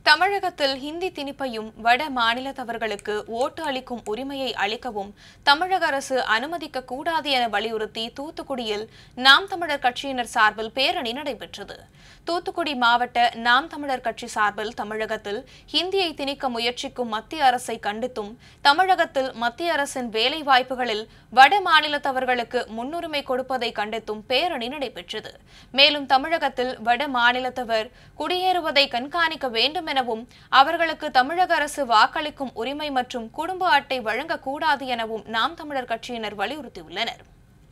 தமிழகத்தில் ஹிந்தி திணிப்பையும் வட மாநிலத்தவர்களுக்கு ஓட்டு அளிக்கும் உரிமையை அளிக்கவும் தமிழக அரசு அனுமதிக்க கூடாது என வலியுறுத்தி தூத்துக்குடியில் நாம் தமிழர் கட்சியினர் சார்பில் பேரணி நடைபெற்றது தூத்துக்குடி மாவட்ட நாம் தமிழர் கட்சி சார்பில் தமிழகத்தில் ஹிந்தியை திணிக்க முயற்சிக்கும் மத்திய அரசை கண்டித்தும் தமிழகத்தில் மத்திய அரசின் வேலை வாய்ப்புகளில் வட மாநிலத்தவர்களுக்கு முன்னுரிமை கொடுப்பதை கண்டித்தும் பேரணி நடைபெற்றது மேலும் தமிழகத்தில் வட மாநிலத்தவர் குடியேறுவதை கண்காணிக்க வேண்டும் எனவும் அவர்களுக்கு தமிழக அரசு வாக்களிக்கும் உரிமை மற்றும் குடும்ப அட்டை வழங்கக்கூடாது எனவும் நாம் தமிழர் கட்சியினர் வலியுறுத்தியுள்ளனர்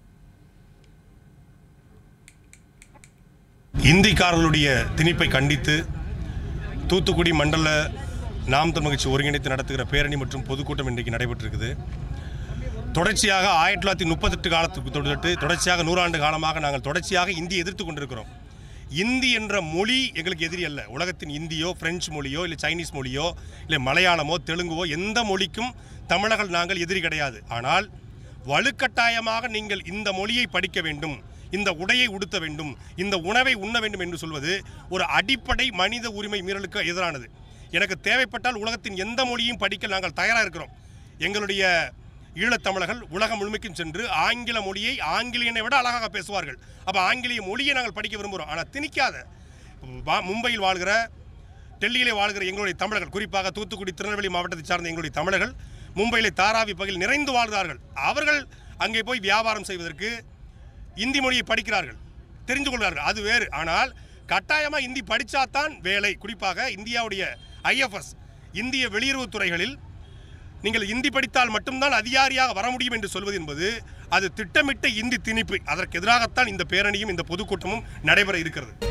இந்திக்காரர்களுடைய திணிப்பை கண்டித்து தூத்துக்குடி மண்டல நாம் தமிழ் கட்சி ஒருங்கிணைத்து நடத்துகிற பேரணி மற்றும் பொதுக்கூட்டம் இன்றைக்கு நடைபெற்றிருக்குது தொடர்ச்சியாக ஆயிரத்தி தொள்ளாயிரத்தி முப்பத்தெட்டு காலத்துக்கு தொட்டு தொடர்ச்சியாக நூறாண்டு காலமாக நாங்கள் தொடர்ச்சியாக இந்தி எதிர்த்து கொண்டிருக்கிறோம் இந்தி என்ற மொழி எங்களுக்கு எதிரி அல்ல உலகத்தின் இந்தியோ பிரெஞ்சு மொழியோ இல்லை சைனீஸ் மொழியோ இல்லை மலையாளமோ தெலுங்குவோ எந்த மொழிக்கும் தமிழர்கள் நாங்கள் எதிரி கிடையாது ஆனால் வலுக்கட்டாயமாக நீங்கள் இந்த மொழியை படிக்க வேண்டும் இந்த உடையை உடுத்த வேண்டும் இந்த உணவை உண்ண வேண்டும் என்று சொல்வது ஒரு அடிப்படை மனித உரிமை மீறலுக்கு எதிரானது எனக்கு தேவைப்பட்டால் உலகத்தின் எந்த மொழியும் படிக்க நாங்கள் தயாராக இருக்கிறோம் எங்களுடைய ஈழத்தமிழர்கள் உலகம் முழுமைக்கும் சென்று ஆங்கில மொழியை ஆங்கிலேயனை விட அழகாக பேசுவார்கள் அப்போ ஆங்கிலேய மொழியை நாங்கள் படிக்க விரும்புகிறோம் ஆனால் திணிக்காத வா- மும்பையில் வாழ்கிற டெல்லியிலே வாழ்கிற எங்களுடைய தமிழர்கள் குறிப்பாக தூத்துக்குடி திருநெல்வேலி மாவட்டத்தை சார்ந்த எங்களுடைய தமிழர்கள் மும்பையிலே தாராவி பகுதியில் நிறைந்து வாழ்கிறார்கள் அவர்கள் அங்கே போய் வியாபாரம் செய்வதற்கு இந்தி மொழியை படிக்கிறார்கள் தெரிந்து கொள்கிறார்கள் அது வேறு ஆனால் கட்டாயமாக இந்தி படித்தாதான் வேலை குறிப்பாக இந்தியாவுடைய ஐஎஃப்எஸ் இந்திய வெளியுறவுத் துறைகளில் நீங்கள் இந்தி படித்தால் மட்டும்தான் அதிகாரியாக வர முடியும் என்று சொல்வது என்பது அது திட்டமிட்ட இந்தி திணிப்பு அதற்கு எதிராகத்தான் இந்த பேரணியும் இந்த பொதுக்கூட்டமும் நடைபெற இருக்கிறது